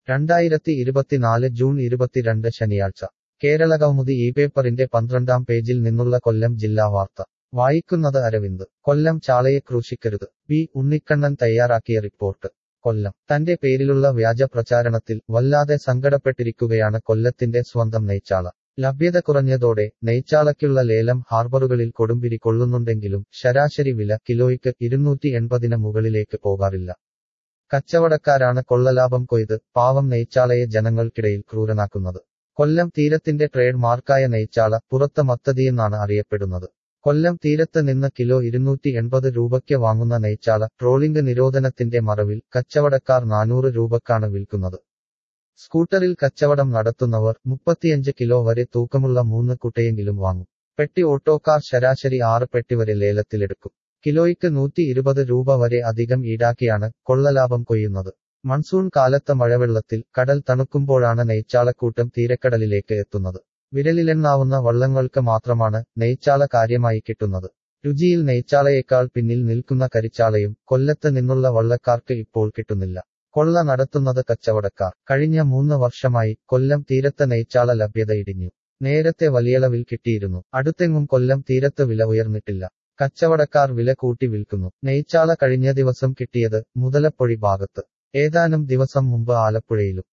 രണ്ടായിരത്തി ഇരുപത്തിനാല് ജൂൺ ഇരുപത്തിരണ്ട് ശനിയാഴ്ച കേരള കൗമുദി ഈ പേപ്പറിന്റെ പന്ത്രണ്ടാം പേജിൽ നിന്നുള്ള കൊല്ലം ജില്ലാ വാർത്ത വായിക്കുന്നത് അരവിന്ദ് കൊല്ലം ചാളയെ ക്രൂശിക്കരുത് ബി ഉണ്ണിക്കണ്ണൻ തയ്യാറാക്കിയ റിപ്പോർട്ട് കൊല്ലം തന്റെ പേരിലുള്ള വ്യാജ പ്രചാരണത്തിൽ വല്ലാതെ സങ്കടപ്പെട്ടിരിക്കുകയാണ് കൊല്ലത്തിന്റെ സ്വന്തം നെയ്ച്ചാള ലഭ്യത കുറഞ്ഞതോടെ നെയ്ച്ചാളയ്ക്കുള്ള ലേലം ഹാർബറുകളിൽ കൊടുമ്പിരി കൊള്ളുന്നുണ്ടെങ്കിലും ശരാശരി വില കിലോയ്ക്ക് ഇരുന്നൂറ്റി എൺപതിന് മുകളിലേക്ക് പോകാറില്ല കച്ചവടക്കാരാണ് കൊള്ളലാഭം കൊയ്ത് പാവം നെയ്ച്ചാളയെ ജനങ്ങൾക്കിടയിൽ ക്രൂരനാക്കുന്നത് കൊല്ലം തീരത്തിന്റെ ട്രേഡ് മാർക്കായ നെയ്ച്ചാള പുറത്ത് മത്തതിയെന്നാണ് അറിയപ്പെടുന്നത് കൊല്ലം തീരത്ത് നിന്ന് കിലോ ഇരുന്നൂറ്റി എൺപത് രൂപയ്ക്ക് വാങ്ങുന്ന നെയ്ച്ചാള ട്രോളിംഗ് നിരോധനത്തിന്റെ മറവിൽ കച്ചവടക്കാർ നാനൂറ് രൂപക്കാണ് വിൽക്കുന്നത് സ്കൂട്ടറിൽ കച്ചവടം നടത്തുന്നവർ മുപ്പത്തിയഞ്ച് കിലോ വരെ തൂക്കമുള്ള മൂന്ന് കുട്ടയെങ്കിലും വാങ്ങും പെട്ടി ഓട്ടോക്കാർ ശരാശരി ആറ് പെട്ടി വരെ ലേലത്തിലെടുക്കും കിലോയ്ക്ക് നൂറ്റി ഇരുപത് രൂപ വരെ അധികം ഈടാക്കിയാണ് കൊള്ളലാഭം കൊയ്യുന്നത് മൺസൂൺ കാലത്ത് മഴവെള്ളത്തിൽ കടൽ തണുക്കുമ്പോഴാണ് നെയ്ച്ചാളക്കൂട്ടം തീരക്കടലിലേക്ക് എത്തുന്നത് വിരലിലെണ്ണാവുന്ന വള്ളങ്ങൾക്ക് മാത്രമാണ് നെയ്ച്ചാള കാര്യമായി കിട്ടുന്നത് രുചിയിൽ നെയ്ച്ചാളയേക്കാൾ പിന്നിൽ നിൽക്കുന്ന കരിച്ചാളയും കൊല്ലത്ത് നിന്നുള്ള വള്ളക്കാർക്ക് ഇപ്പോൾ കിട്ടുന്നില്ല കൊള്ള നടത്തുന്നത് കച്ചവടക്കാർ കഴിഞ്ഞ മൂന്ന് വർഷമായി കൊല്ലം തീരത്ത് നെയ്ച്ചാള ലഭ്യത ഇടിഞ്ഞു നേരത്തെ വലിയളവിൽ കിട്ടിയിരുന്നു അടുത്തെങ്ങും കൊല്ലം തീരത്ത് വില ഉയർന്നിട്ടില്ല കച്ചവടക്കാർ വില കൂട്ടി വിൽക്കുന്നു നെയ്ച്ചാള കഴിഞ്ഞ ദിവസം കിട്ടിയത് മുതലപ്പൊഴി ഭാഗത്ത് ഏതാനും ദിവസം മുമ്പ് ആലപ്പുഴയിലും